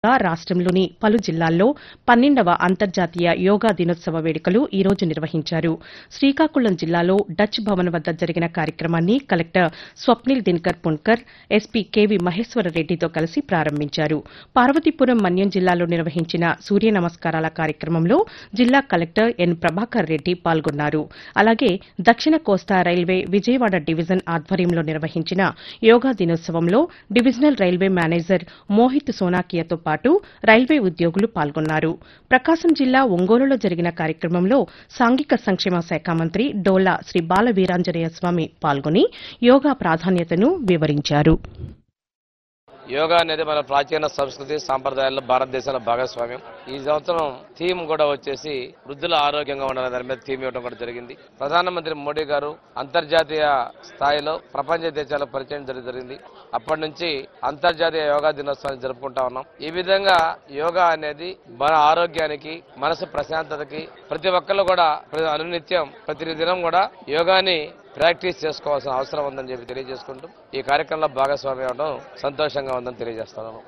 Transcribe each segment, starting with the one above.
రాష్టంలోని పలు జిల్లాల్లో పన్నెండవ అంతర్జాతీయ యోగా దినోత్సవ వేడుకలు ఈ రోజు నిర్వహించారు శ్రీకాకుళం జిల్లాలో డచ్ భవన్ వద్ద జరిగిన కార్యక్రమాన్ని collector Swapnil Dinkar Pundkar SP K V మహేశ్వరరెడ్డితో కలిసి ప్రారంభించారు పార్వతీపురం మన్యం జిల్లాలో నిర్వహించిన సూర్య నమస్కారాల కార్యక్రమంలో జిల్లా కలెక్టర్ ఎన్ ప్రభాకర్ రెడ్డి పాల్గొన్నారు అలాగే దక్షిణ కోస్తా రైల్వే విజయవాడ డివిజన్ ఆధ్వర్యంలో నిర్వహించిన యోగా దినోత్సవంలో డివిజనల్ రైల్వే మేనేజర్ మోహిత్ సోనాకియాతో పాటు రైల్వే ఉద్యోగులు పాల్గొన్నారు ప్రకాశం జిల్లా ఒంగోలులో జరిగిన కార్యక్రమంలో సాంఘిక సంక్షేమ శాఖ మంత్రి డోలా శ్రీ బాల వీరాంజనేయ స్వామి పాల్గొని యోగా ప్రాధాన్యతను వివరించారు యోగా అనేది మన ప్రాచీన సంస్కృతి సాంప్రదాయాల్లో భారతదేశంలో భాగస్వామ్యం ఈ సంవత్సరం థీమ్ కూడా వచ్చేసి వృద్ధుల ఆరోగ్యంగా ఉండాలనే దాని మీద థీమ్ ఇవ్వడం కూడా జరిగింది ప్రధానమంత్రి మోడీ గారు అంతర్జాతీయ స్థాయిలో ప్రపంచ దేశాలకు పరిచయం జరి- జరిగింది అప్పటి నుంచి అంతర్జాతీయ యోగా దినోత్సవాన్ని జరుపుకుంటా ఉన్నాం ఈ విధంగా యోగా అనేది మన ఆరోగ్యానికి మనసు ప్రశాంతతకి ప్రతి ఒక్కళ్ళు కూడా ప్ర- అనునిత్యం ప్రతి దినం కూడా యోగాని ప్రాక్టీస్ చేసుకోవాల్సిన అవసరం ఉందని చెప్పి తెలియజేసుకుంటూ ఈ కార్యక్రమంలో భాగస్వామి అవడం సంతోషంగా ఉందని తెలియజేస్తున్నాను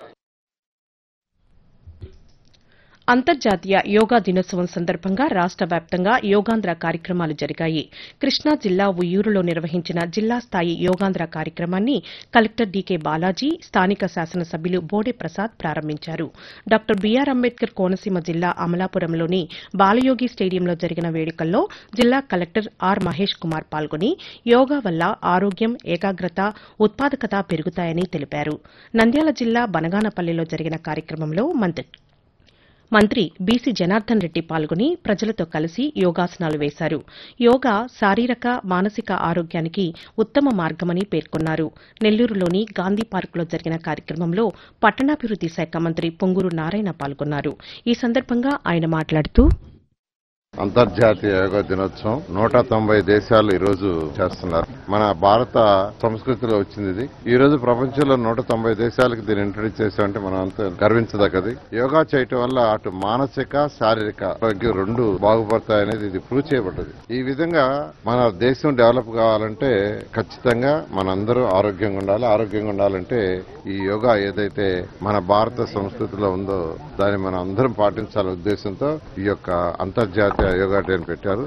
అంతర్జాతీయ యోగా దినోత్సవం సందర్భంగా రాష్ట వ్యాప్తంగా యోగాంధ్ర కార్యక్రమాలు జరిగాయి కృష్ణా జిల్లా ఉయ్యూరులో నిర్వహించిన జిల్లా స్థాయి యోగాంధ్ర కార్యక్రమాన్ని కలెక్టర్ డీకే బాలాజీ స్థానిక శాసనసభ్యులు బోడే ప్రసాద్ ప్రారంభించారు డాక్టర్ బీఆర్ అంబేద్కర్ కోనసీమ జిల్లా అమలాపురంలోని బాలయోగి స్టేడియంలో జరిగిన వేడుకల్లో జిల్లా కలెక్టర్ ఆర్ మహేష్ కుమార్ పాల్గొని యోగా వల్ల ఆరోగ్యం ఏకాగ్రత ఉత్పాదకత పెరుగుతాయని తెలిపారు నంద్యాల జిల్లా బనగానపల్లిలో జరిగిన కార్యక్రమంలో మంత్రి మంత్రి బీసీ జనార్దన్ రెడ్డి పాల్గొని ప్రజలతో కలిసి యోగాసనాలు వేశారు యోగా శారీరక మానసిక ఆరోగ్యానికి ఉత్తమ మార్గమని పేర్కొన్నారు నెల్లూరులోని గాంధీ పార్కులో జరిగిన కార్యక్రమంలో పట్టణాభివృద్ది శాఖ మంత్రి పొంగూరు నారాయణ పాల్గొన్నారు ఈ సందర్భంగా ఆయన మాట్లాడుతూ అంతర్జాతీయ యోగా దినోత్సవం నూట తొంభై దేశాలు ఈ రోజు చేస్తున్నారు మన భారత సంస్కృతిలో వచ్చింది ఇది ఈ రోజు ప్రపంచంలో నూట తొంభై దేశాలకు దీన్ని ఇంట్రడ్యూస్ చేసామంటే మనం అంత గర్వించదగ్గది యోగా చేయటం వల్ల అటు మానసిక శారీరక ఆరోగ్యం రెండు బాగుపడతాయనేది ఇది ప్రూవ్ చేయబడ్డది ఈ విధంగా మన దేశం డెవలప్ కావాలంటే ఖచ్చితంగా మనందరూ ఆరోగ్యంగా ఉండాలి ఆరోగ్యంగా ఉండాలంటే ఈ యోగా ఏదైతే మన భారత సంస్కృతిలో ఉందో దాన్ని మనం అందరం పాటించాలనే ఉద్దేశంతో ఈ యొక్క అంతర్జాతీయ యోగా డే అని పెట్టారు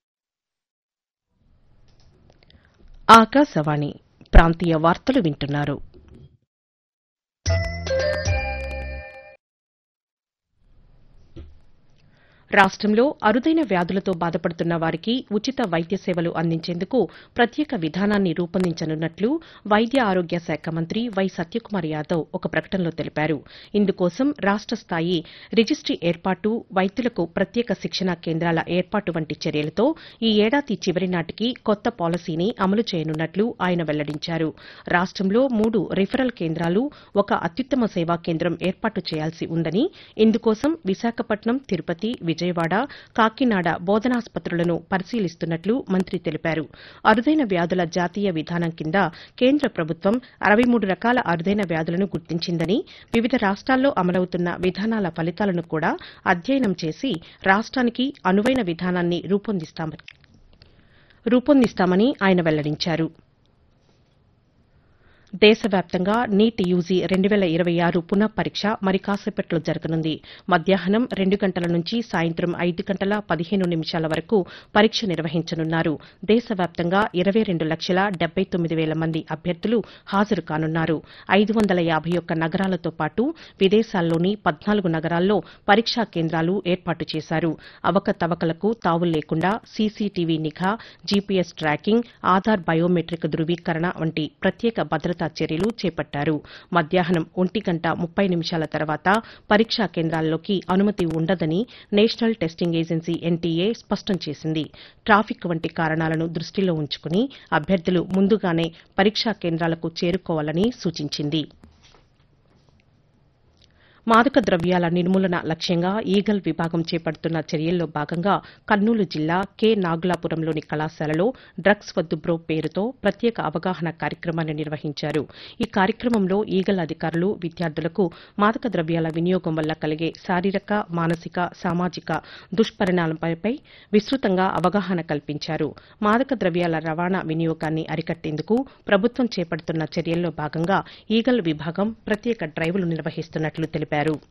ఆకాశవాణి ప్రాంతీయ వార్తలు వింటున్నారు రాష్ట్రంలో అరుదైన వ్యాధులతో బాధపడుతున్న వారికి ఉచిత వైద్య సేవలు అందించేందుకు ప్రత్యేక విధానాన్ని రూపొందించనున్నట్లు వైద్య ఆరోగ్య శాఖ మంత్రి వై సత్యకుమార్ యాదవ్ ఒక ప్రకటనలో తెలిపారు ఇందుకోసం రాష్ట స్థాయి రిజిస్ట్రీ ఏర్పాటు వైద్యులకు ప్రత్యేక శిక్షణా కేంద్రాల ఏర్పాటు వంటి చర్యలతో ఈ ఏడాది చివరి నాటికి కొత్త పాలసీని అమలు చేయనున్నట్లు ఆయన వెల్లడించారు రాష్ట్రంలో మూడు రిఫరల్ కేంద్రాలు ఒక అత్యుత్తమ సేవా కేంద్రం ఏర్పాటు చేయాల్సి ఉందని ఇందుకోసం విశాఖపట్నం తిరుపతి విజయవాడ కాకినాడ బోధనాసుపత్రులను పరిశీలిస్తున్నట్లు మంత్రి తెలిపారు అరుదైన వ్యాధుల జాతీయ విధానం కింద కేంద్ర ప్రభుత్వం అరవై మూడు రకాల అరుదైన వ్యాధులను గుర్తించిందని వివిధ రాష్ట్రాల్లో అమలవుతున్న విధానాల ఫలితాలను కూడా అధ్యయనం చేసి రాష్ట్రానికి అనువైన విధానాన్ని రూపొందిస్తామని రూపొందిస్తామని ఆయన వెల్లడించారు దేశవ్యాప్తంగా నీట్ యూజీ రెండు వేల ఇరవై ఆరు పునః పరీక్ష మరి కాసేపట్లో జరగనుంది మధ్యాహ్నం రెండు గంటల నుంచి సాయంత్రం ఐదు గంటల పదిహేను నిమిషాల వరకు పరీక్ష నిర్వహించనున్నారు దేశవ్యాప్తంగా ఇరవై రెండు లక్షల డెబ్బై తొమ్మిది వేల మంది అభ్యర్థులు హాజరు కానున్నారు ఐదు వందల యాభై ఒక్క నగరాలతో పాటు విదేశాల్లోని పద్నాలుగు నగరాల్లో పరీక్షా కేంద్రాలు ఏర్పాటు చేశారు అవకతవకలకు తావు లేకుండా సీసీటీవీ నిఘా జీపీఎస్ ట్రాకింగ్ ఆధార్ బయోమెట్రిక్ ధృవీకరణ వంటి ప్రత్యేక భద్రతా చర్యలు చేపట్టారు మధ్యాహ్నం ఒంటి గంట ముప్పై నిమిషాల తర్వాత పరీక్షా కేంద్రాల్లోకి అనుమతి ఉండదని నేషనల్ టెస్టింగ్ ఏజెన్సీ ఎన్టీఏ స్పష్టం చేసింది ట్రాఫిక్ వంటి కారణాలను దృష్టిలో ఉంచుకుని అభ్యర్థులు ముందుగానే పరీక్షా కేంద్రాలకు చేరుకోవాలని సూచించింది మాదక ద్రవ్యాల నిర్మూలన లక్ష్యంగా ఈగల్ విభాగం చేపడుతున్న చర్యల్లో భాగంగా కర్నూలు జిల్లా కె నాగులాపురంలోని కళాశాలలో డ్రగ్స్ వద్దు బ్రో పేరుతో ప్రత్యేక అవగాహన కార్యక్రమాన్ని నిర్వహించారు ఈ కార్యక్రమంలో ఈగల్ అధికారులు విద్యార్థులకు మాదక ద్రవ్యాల వినియోగం వల్ల కలిగే శారీరక మానసిక సామాజిక దుష్పరిణామాలపై విస్తృతంగా అవగాహన కల్పించారు మాదక ద్రవ్యాల రవాణా వినియోగాన్ని అరికట్టేందుకు ప్రభుత్వం చేపడుతున్న చర్యల్లో భాగంగా ఈగల్ విభాగం ప్రత్యేక డ్రైవ్లు నిర్వహిస్తున్నట్లు తెలిపారు